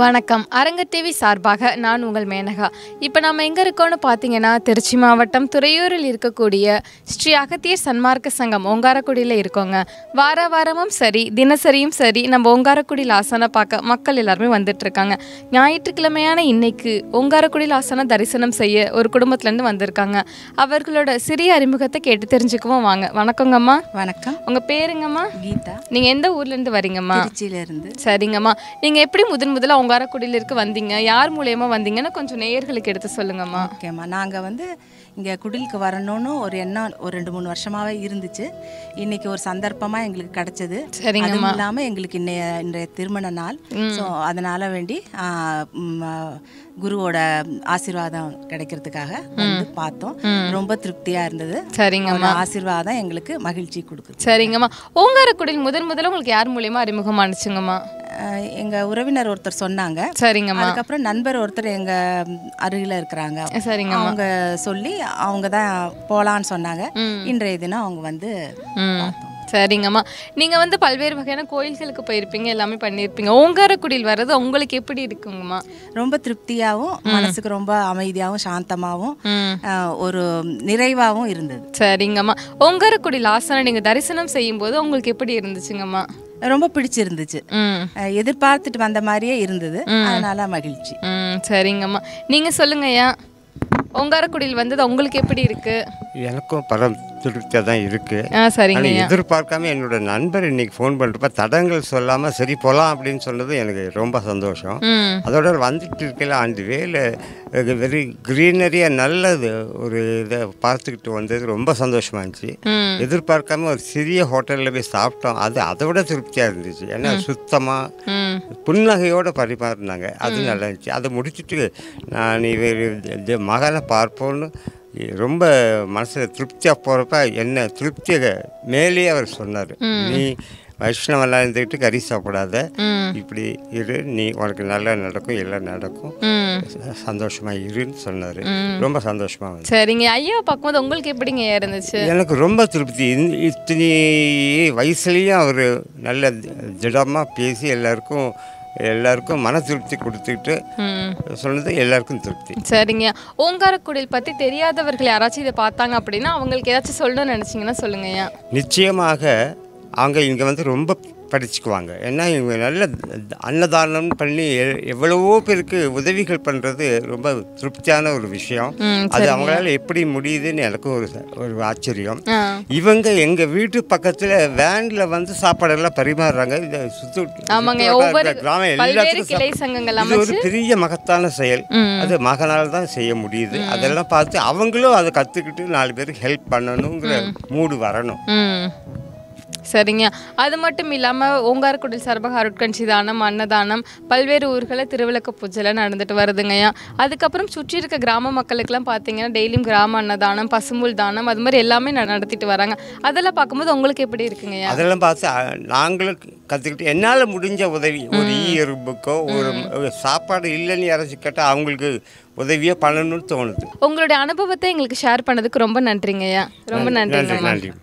வணக்கம் அரங்க டிவி சார்பாக நான் உங்கள் மேனகா இப்போ நம்ம எங்கே இருக்கோம்னு பார்த்தீங்கன்னா திருச்சி மாவட்டம் துறையூரில் இருக்கக்கூடிய ஸ்ரீ அகத்தியர் சன்மார்க்க சங்கம் ஓங்காரக்குடியில் இருக்கோங்க வார வாரமும் சரி தினசரியும் சரி நம்ம ஓங்காரக்குடியில் ஆசனை பார்க்க மக்கள் எல்லாருமே வந்துட்டு இருக்காங்க ஞாயிற்றுக்கிழமையான இன்னைக்கு ஓங்காரக்குடியில் ஆசனம் தரிசனம் செய்ய ஒரு குடும்பத்துலேருந்து வந்திருக்காங்க அவர்களோட சிறிய அறிமுகத்தை கேட்டு தெரிஞ்சுக்குவோம் வாங்க வணக்கங்கம்மா வணக்கம் உங்கள் பேருங்கம்மா கீதா நீங்கள் எந்த ஊர்லேருந்து வரீங்கம்மா திருச்சியில இருந்து சரிங்கம்மா நீங்கள் எப்படி முதன் முதல்ல ஒங்காரக்குடியிலிருக்கு வந்தீங்க யார் மூலியமா வந்தீங்கன்னு கொஞ்சம் நேயர்களுக்கு எடுத்து சொல்லுங்கம்மா ஓகேம்மா நாங்கள் வந்து இங்கே குடிலுக்கு வரணும்னு ஒரு எண்ணம் ஒரு ரெண்டு மூணு வருஷமாவே இருந்துச்சு இன்னைக்கு ஒரு சந்தர்ப்பமாக எங்களுக்கு கிடைச்சது சரிங்கம்மா. அதுவும் இல்லாமல் எங்களுக்கு இன்னைய இன்றைய திருமண நாள் ஸோ அதனால வேண்டி ஆ, ம், ஆ, குருவோட ஆசீர்வாதம் கிடைக்கிறதுக்காக வந்து பார்த்தோம் ரொம்ப திருப்தியாக இருந்தது சரிங்கம்மா அவரோட ஆசீர்வாதம் எங்களுக்கு மகிழ்ச்சி கொடுக்குது சரிங்கம்மா ஓங்காரக்குடியில் முதன் முதல்ல உங்களுக்கு யார் மூலியமா அறிமுகமானுச்சுங்கம்மா ஆஹ் எங்க உறவினர் ஒருத்தர் சொன்னாங்க சரிங்கம்மா அதுக்கப்புறம் நண்பர் ஒருத்தர் எங்க அருகில இருக்கிறாங்க சரிங்கம்மா அவங்க சொல்லி அவங்க தான் போலான்னு சொன்னாங்க ம். இன்றைய தினம் அவங்க வந்து ம் சரிங்கம்மா நீங்க வந்து பல்வேறு வகையான கோயில்களுக்கு போயிருப்பீங்க எல்லாமே பண்ணியிருப்பீங்க ஓங்காரக்குடியில் வர்றது உங்களுக்கு எப்படி இருக்குங்கம்மா ரொம்ப திருப்தியாகவும் மனசுக்கு ரொம்ப அமைதியாகவும் சாந்தமாகவும் ம் ஆஹ் ஒரு நிறைவாகவும் இருந்தது சரிங்கம்மா ஓங்காரக்குடியில் ஆசனம் நீங்க தரிசனம் செய்யும்போது உங்களுக்கு எப்படி இருந்துச்சுங்கம்மா ரொம்ப பிடிச்சிருந்துச்சு ம் ஆஹ் எதிர்பார்த்துட்டு வந்த மாதிரியே இருந்தது அதனால மகிழ்ச்சி ம் சரிங்கம்மா நீங்க சொல்லுங்க ஐயா ஓங்காரக்குடியில் வந்தது உங்களுக்கு எப்படி இருக்கு எனக்கும் பரம் திருப்தியாக தான் இருக்குது ஆ சரிங்க ஆனால் ஐயா எதிர்பார்க்காம என்னோட நண்பர் இன்னைக்கு ஃபோன் பண்ணுறப்ப தடங்கள் சொல்லாமல் சரி போகலாம் அப்படின்னு சொன்னது எனக்கு ரொம்ப சந்தோஷம் ம் அதோட வந்துட்டு இருக்கையில் அந்த வேல வெரி க்ரீனரியாக நல்லது ஒரு இதை பார்த்துக்கிட்டு வந்தது ரொம்ப சந்தோஷமாக இருந்துச்சு ம் எதிர்பார்க்காம ஒரு சிறிய ஹோட்டலில் போய் சாப்பிட்டோம் அது அதை விட திருப்தியாக இருந்துச்சு ஏன்னா சுத்தமாக ம் புன்னகையோடு பரிமாறினாங்க அது நல்லா இருந்துச்சு அதை முடிச்சுட்டு நான் இவர் இந்த மகனை பார்ப்போன்னு ரொம்ப மனசில் திருப்தியாக போகிறப்ப என்ன திருப்தியை மேலேயே அவர் சொன்னார் நீ வைஷ்ணவெல்லாம் இருந்துக்கிட்டு கறி சாப்பிடாத ம் இப்படி இரு நீ உனக்கு நல்லா நடக்கும் எல்லாம் நடக்கும் ம் சந்தோஷமாக இருன்னு சொன்னார் ரொம்ப சந்தோஷமாக வந்து சரிங்க ஐயாவை பார்க்கும்போது உங்களுக்கு எப்படிங்க ஐயா இருந்துச்சு எனக்கு ரொம்ப திருப்தி இந்த- இத்தனை வயசுலேயும் அவர் நல்ல திடமாக பேசி எல்லாருக்கும் எல்லாருக்கும் மன திருப்தி கொடுத்துக்கிட்டு ம் சொன்னது எல்லாருக்கும் திருப்தி சரிங்க ஓங்காரக்குடியில் பற்றி தெரியாதவர்கள் யாராச்சும் இதை பார்த்தாங்க அப்படின்னா அவங்களுக்கு ஏதாச்சும் சொல்லணும்னு நினச்சிங்கன்னா சொல்லுங்க ஐயா நிச்சயமாக அவங்க இங்கே வந்து ரொம்ப படிச்சுக்குவாங்க ஏன்னா இவங்க நல்ல அன்னதானம் பண்ணி எ- எவ்வளவோ பேருக்கு உதவிகள் பண்ணுறது ரொம்ப திருப்தியான ஒரு விஷயம் ம் அது அவங்களால எப்படி முடியுதுன்னு எனக்கும் ஒரு ச- ஒரு ஆச்சரியம் ஆ இவங்க எங்க வீட்டு பக்கத்துல வேன்ல வந்து சாப்பாடெல்லாம் பரிமாறுறாங்க இந்த சுத்து ஆமாங்க, சுற்றுவட்டார ஒவ்வொரு இருக்கிற கிராமம் பல்வேறு எல்லாத்துக்கும் கிளை சாப்~ சங்கங்கள் இது ஒரு பெரிய மகத்தான செயல் ம். அது மகனால் தான் செய்ய முடியுது அதெல்லாம் பார்த்து அவங்களும் அதை கத்துக்கிட்டு நாலு பேருக்கு ஹெல்ப் பண்ணணுங்கிற மூடு வரணும் ம் சரிங்க அது மட்டும் இல்லாமல் ஓங்காரக்குடில் சார்பாக அருட்கஞ்சி தானம் அன்னதானம் பல்வேறு ஊர்களில் திருவிளக்கு பூஜைலாம் நடந்துட்டு வருதுங்கய்யா அதுக்கப்புறம் சுற்றி இருக்க கிராம மக்களுக்கெல்லாம் பார்த்தீங்கன்னா டெய்லியும் கிராம அன்னதானம் பசும்புல் தானம் அது மாதிரி எல்லாமே ந- நடத்திட்டு வராங்க அதெல்லாம் பார்க்கும்போது உங்களுக்கு எப்படி இருக்குங்கய்யா அதெல்லாம் பார்த்து அ, நாங்களும் கற்றுக்கிட்டு என்னால் முடிஞ்ச உதவி ஒரு ஈ எறும்புக்கோ ஒரு ஒரு சாப்பாடு இல்லைன்னு யாராச்சும் கேட்டால் அவங்களுக்கு உதவியே பண்ணணும்னு தோணுது உங்களுடைய அனுபவத்தை எங்களுக்கு ஷேர் பண்ணதுக்கு ரொம்ப நன்றிங்கய்யா ரொம்ப நன்றி நன்றிங்கம்மா நன்றி